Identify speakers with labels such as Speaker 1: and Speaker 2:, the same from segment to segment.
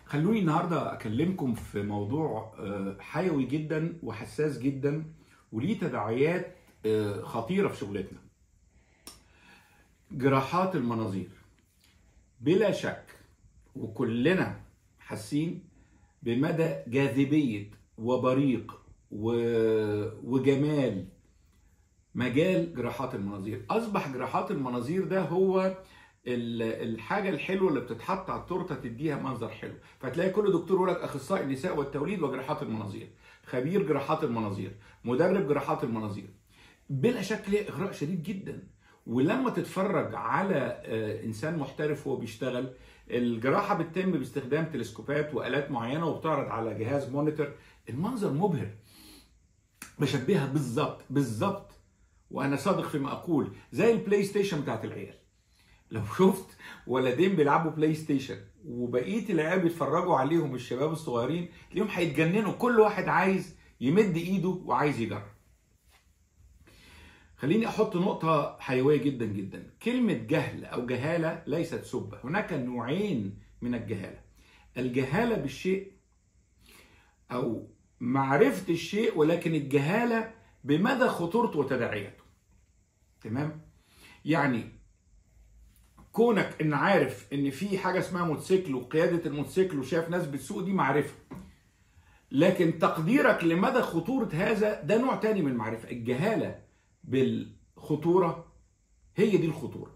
Speaker 1: خلوني النهارده اكلمكم في موضوع آه، حيوي جدا وحساس جدا وليه تداعيات آه، خطيره في شغلتنا. جراحات المناظير بلا شك وكلنا حاسين بمدى جاذبيه وبريق و- وجمال مجال جراحات المناظير اصبح جراحات المناظير ده هو ال- الحاجه الحلوه اللي بتتحط على التورته تديها منظر حلو فتلاقي كل دكتور يقول لك اخصائي النساء والتوليد وجراحات المناظير خبير جراحات المناظير مدرب جراحات المناظير بلا شك ليه اغراء شديد جدا ولما تتفرج على آه، انسان محترف وهو بيشتغل الجراحه بتتم باستخدام تلسكوبات والات معينه وبتعرض على جهاز مونيتور المنظر مبهر بشبهها بالظبط بالظبط وانا صادق فيما اقول زي البلاي ستيشن بتاعت العيال لو شفت ولدين بيلعبوا بلاي ستيشن وبقيه العيال بيتفرجوا عليهم الشباب الصغيرين تلاقيهم هيتجننوا كل واحد عايز يمد ايده وعايز يجرب خليني احط نقطة حيوية جدا جدا كلمة جهل او جهالة ليست سبة هناك نوعين من الجهالة الجهالة بالشيء او معرفة الشيء ولكن الجهالة بمدى خطورته وتداعياته تمام يعني كونك ان عارف ان في حاجه اسمها موتوسيكل وقياده الموتوسيكل وشايف ناس بتسوق دي معرفه لكن تقديرك لمدى خطوره هذا ده نوع تاني من المعرفه الجهاله بالخطوره هي دي الخطوره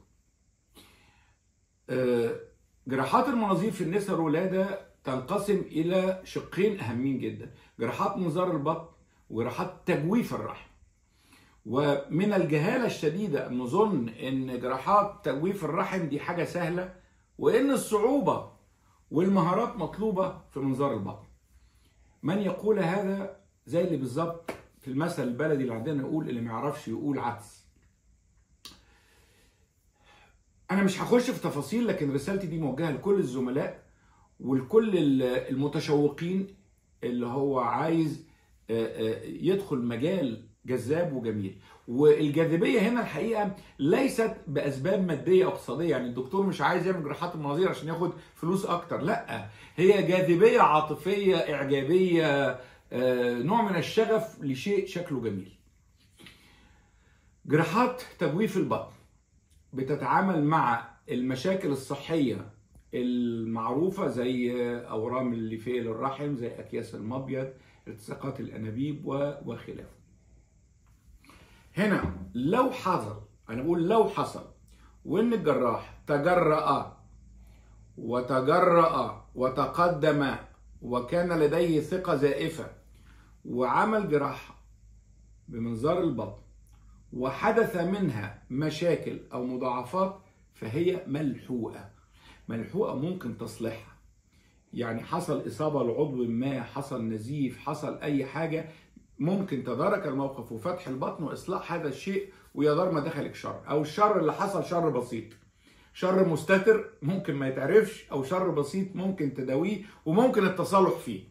Speaker 1: آه، جراحات المناظير في النساء والولاده تنقسم الى شقين اهمين جدا جراحات منظار البطن وجراحات تجويف الرحم ومن الجهالة الشديدة أن نظن أن جراحات تجويف الرحم دي حاجة سهلة وأن الصعوبة والمهارات مطلوبة في منظار البطن من يقول هذا زي اللي بالظبط في المثل البلدي اللي عندنا يقول اللي ما يعرفش يقول عدس أنا مش هخش في تفاصيل لكن رسالتي دي موجهة لكل الزملاء ولكل ال- المتشوقين اللي هو عايز آه، آه، يدخل مجال جذاب وجميل والجاذبيه هنا الحقيقه ليست باسباب ماديه او اقتصاديه يعني الدكتور مش عايز يعمل جراحات المناظير عشان ياخد فلوس اكتر لا هي جاذبيه عاطفيه اعجابيه آه، نوع من الشغف لشيء شكله جميل جراحات تجويف البطن بتتعامل مع المشاكل الصحيه المعروفه زي اورام الليفيه للرحم زي اكياس المبيض التصاقات الانابيب و- وخلافه هنا لو حصل انا بقول لو حصل وان الجراح تجرأ وتجرأ وتقدم وكان لديه ثقة زائفة وعمل جراحة بمنظار البطن وحدث منها مشاكل او مضاعفات فهي ملحوقة ملحوقة ممكن تصليحها يعني حصل إصابة لعضو ما حصل نزيف حصل أي حاجة ممكن تدارك الموقف وفتح البطن وإصلاح هذا الشيء ويا دار ما دخلك شر أو الشر اللي حصل شر بسيط شر مستتر ممكن ما يتعرفش أو شر بسيط ممكن تداويه وممكن التصالح فيه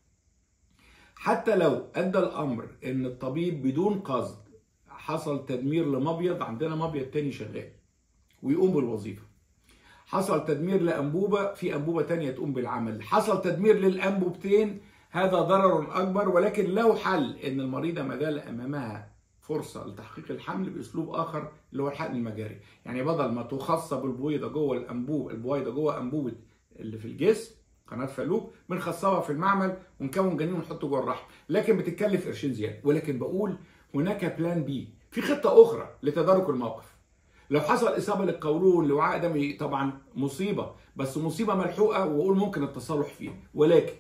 Speaker 1: حتى لو أدى الأمر إن الطبيب بدون قصد حصل تدمير لمبيض عندنا مبيض تاني شغال ويقوم بالوظيفة حصل تدمير لأنبوبة في أنبوبة تانية تقوم بالعمل حصل تدمير للأنبوبتين هذا ضرر أكبر ولكن له حل إن المريضة ما زال أمامها فرصة لتحقيق الحمل بأسلوب آخر اللي هو الحقن المجاري يعني بدل ما تخصب البويضة جوه الأنبوب البويضة جوه أنبوبة اللي في الجسم قناة فالوب بنخصبها في المعمل ونكون جنين ونحطه جوه الرحم لكن بتتكلف قرشين زيادة ولكن بقول هناك بلان بي في خطة أخرى لتدارك الموقف لو حصل اصابه للقولون لوعاء دمي طبعا مصيبه بس مصيبه ملحوقه واقول ممكن التصالح فيها ولكن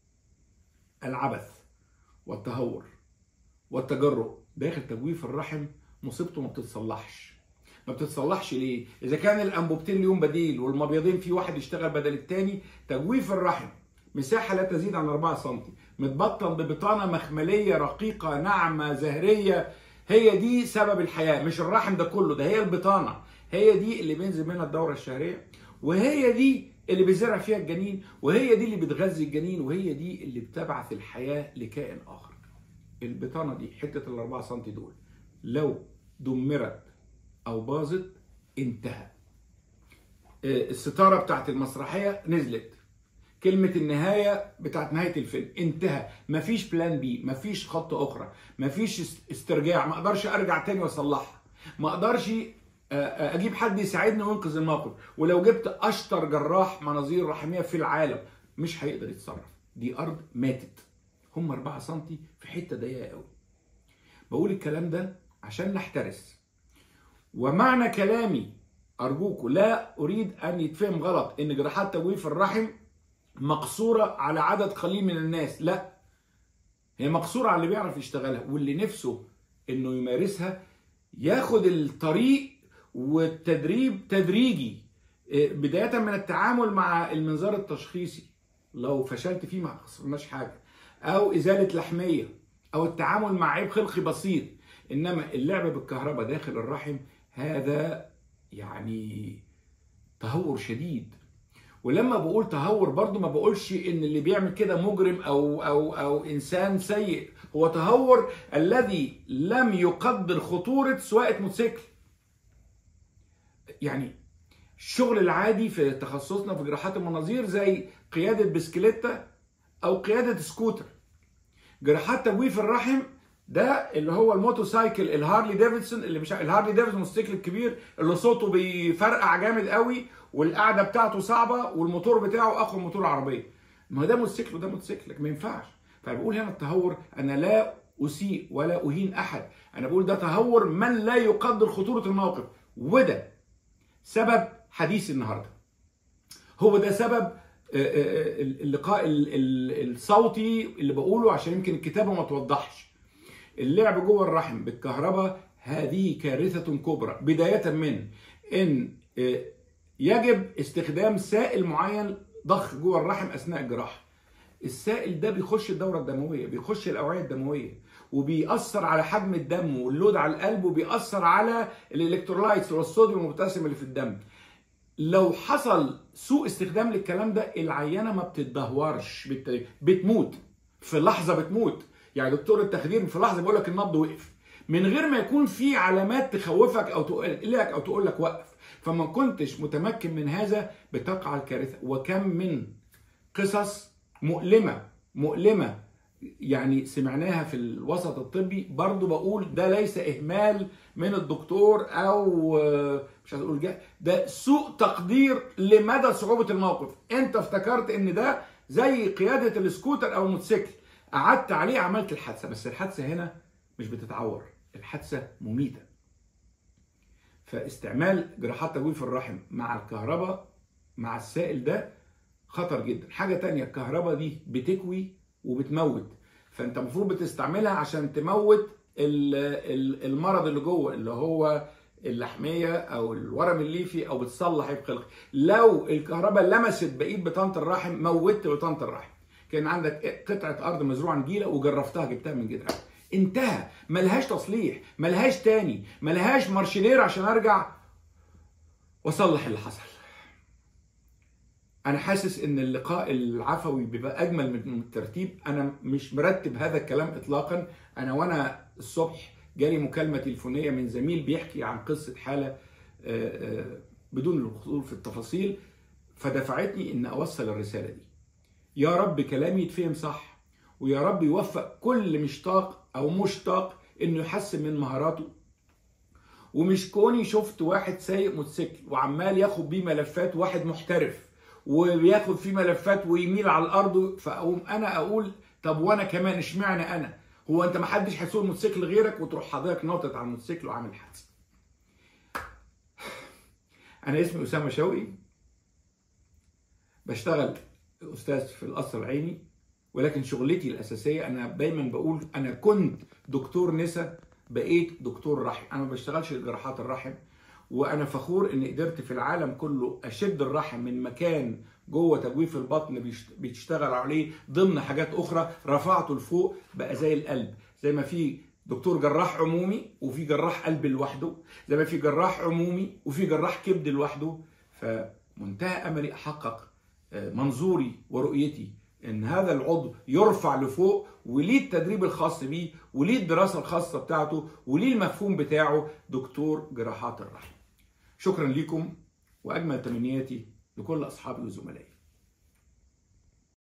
Speaker 1: العبث والتهور والتجرؤ داخل تجويف الرحم مصيبته ما بتتصلحش ما بتتصلحش ليه؟ اذا كان الانبوبتين ليهم بديل والمبيضين في واحد يشتغل بدل التاني تجويف الرحم مساحه لا تزيد عن 4 سم متبطن ببطانه مخمليه رقيقه ناعمه زهريه هي دي سبب الحياه مش الرحم ده كله ده هي البطانه هي دي اللي بينزل منها الدوره الشهريه وهي دي اللي بيزرع فيها الجنين وهي دي اللي بتغذي الجنين وهي دي اللي بتبعث الحياه لكائن اخر البطانه دي حته ال 4 سم دول لو دمرت او باظت انتهى الستاره بتاعت المسرحيه نزلت كلمة النهاية بتاعت نهاية الفيلم انتهى مفيش بلان بي مفيش خطة أخرى مفيش استرجاع ما أقدرش أرجع تاني وأصلحها ما أقدرش أجيب حد يساعدني وينقذ الموقف ولو جبت أشطر جراح مناظير رحمية في العالم مش هيقدر يتصرف دي أرض ماتت هم 4 سم في حتة ضيقة قوي بقول الكلام ده عشان نحترس ومعنى كلامي أرجوكم لا أريد أن يتفهم غلط إن جراحات تجويف الرحم مقصورة على عدد قليل من الناس لا هي مقصورة على اللي بيعرف يشتغلها واللي نفسه إنه يمارسها ياخد الطريق والتدريب تدريجي بداية من التعامل مع المنظار التشخيصي لو فشلت فيه ما خسرناش حاجة أو إزالة لحمية أو التعامل مع عيب خلقي بسيط إنما اللعب بالكهرباء داخل الرحم هذا يعني تهور شديد ولما بقول تهور برضو ما بقولش ان اللي بيعمل كده مجرم او او او انسان سيء هو تهور الذي لم يقدر خطوره سواقه موتوسيكل يعني الشغل العادي في تخصصنا في جراحات المناظير زي قياده بسكليته او قياده سكوتر جراحات تجويف الرحم ده اللي هو الموتوسايكل الهارلي ديفيدسون اللي مش الهارلي ديفيدسون الموتوسيكل الكبير اللي صوته بيفرقع جامد قوي والقعده بتاعته صعبه والموتور بتاعه اقوى من موتور العربيه ما ده موتوسيكل وده موتوسيكل ما ينفعش فبقول هنا التهور انا لا اسيء ولا اهين احد انا بقول ده تهور من لا يقدر خطوره الموقف وده سبب حديث النهارده هو ده سبب اللقاء الصوتي اللي بقوله عشان يمكن الكتابه ما توضحش اللعب جوه الرحم بالكهرباء هذه كارثة كبرى بداية من ان يجب استخدام سائل معين ضخ جوه الرحم اثناء الجراحة السائل ده بيخش الدورة الدموية بيخش الأوعية الدموية وبيأثر على حجم الدم واللود على القلب وبيأثر على الالكترولايتس والصوديوم والبوتاسيوم اللي في الدم لو حصل سوء استخدام للكلام ده العينة ما بتتدهورش بتموت في لحظة بتموت يعني دكتور التخدير في لحظه بيقول لك النبض وقف من غير ما يكون في علامات تخوفك او تقول لك او تقول لك وقف فما كنتش متمكن من هذا بتقع الكارثه وكم من قصص مؤلمه مؤلمه يعني سمعناها في الوسط الطبي برضو بقول ده ليس اهمال من الدكتور او مش عايز اقول ده سوء تقدير لمدى صعوبه الموقف انت افتكرت ان ده زي قياده السكوتر او الموتوسيكل قعدت عليه عملت الحادثه بس الحادثه هنا مش بتتعور الحادثه مميته فاستعمال جراحات تجويف الرحم مع الكهرباء مع السائل ده خطر جدا حاجه تانية الكهرباء دي بتكوي وبتموت فانت المفروض بتستعملها عشان تموت المرض اللي جوه اللي هو اللحميه او الورم الليفي او بتصلح عيب خلقي لو الكهرباء لمست بقيه بطانه الرحم موتت بطانه الرحم كان عندك قطعه ارض مزروعه نجيله وجرفتها جبتها من جدرها انتهى ملهاش تصليح ملهاش تاني ملهاش مارشنير عشان ارجع واصلح اللي حصل انا حاسس ان اللقاء العفوي بيبقى اجمل من الترتيب انا مش مرتب هذا الكلام اطلاقا انا وانا الصبح جالي مكالمه تليفونيه من زميل بيحكي عن قصه حاله بدون الدخول في التفاصيل فدفعتني ان اوصل الرساله دي يا رب كلامي يتفهم صح ويا رب يوفق كل مشتاق او مشتاق انه يحسن من مهاراته ومش كوني شفت واحد سايق موتوسيكل وعمال ياخد بيه ملفات واحد محترف وبياخد فيه ملفات ويميل على الارض فاقوم انا اقول طب وانا كمان اشمعنى انا هو انت ما حدش هيسوق موتوسيكل غيرك وتروح حضرتك ناطط على الموتوسيكل وعامل حادثه انا اسمي اسامه شوقي بشتغل استاذ في القصر العيني ولكن شغلتي الاساسيه انا دايما بقول انا كنت دكتور نسا بقيت دكتور رحم انا ما بشتغلش جراحات الرحم وانا فخور اني قدرت في العالم كله اشد الرحم من مكان جوه تجويف البطن بتشتغل عليه ضمن حاجات اخرى رفعته لفوق بقى زي القلب زي ما في دكتور جراح عمومي وفي جراح قلب لوحده زي ما في جراح عمومي وفي جراح كبد لوحده فمنتهى املي احقق منظوري ورؤيتي ان هذا العضو يرفع لفوق وليه التدريب الخاص بيه وليه الدراسه الخاصه بتاعته وليه المفهوم بتاعه دكتور جراحات الرحم شكرا لكم واجمل تمنياتي لكل اصحابي وزملائي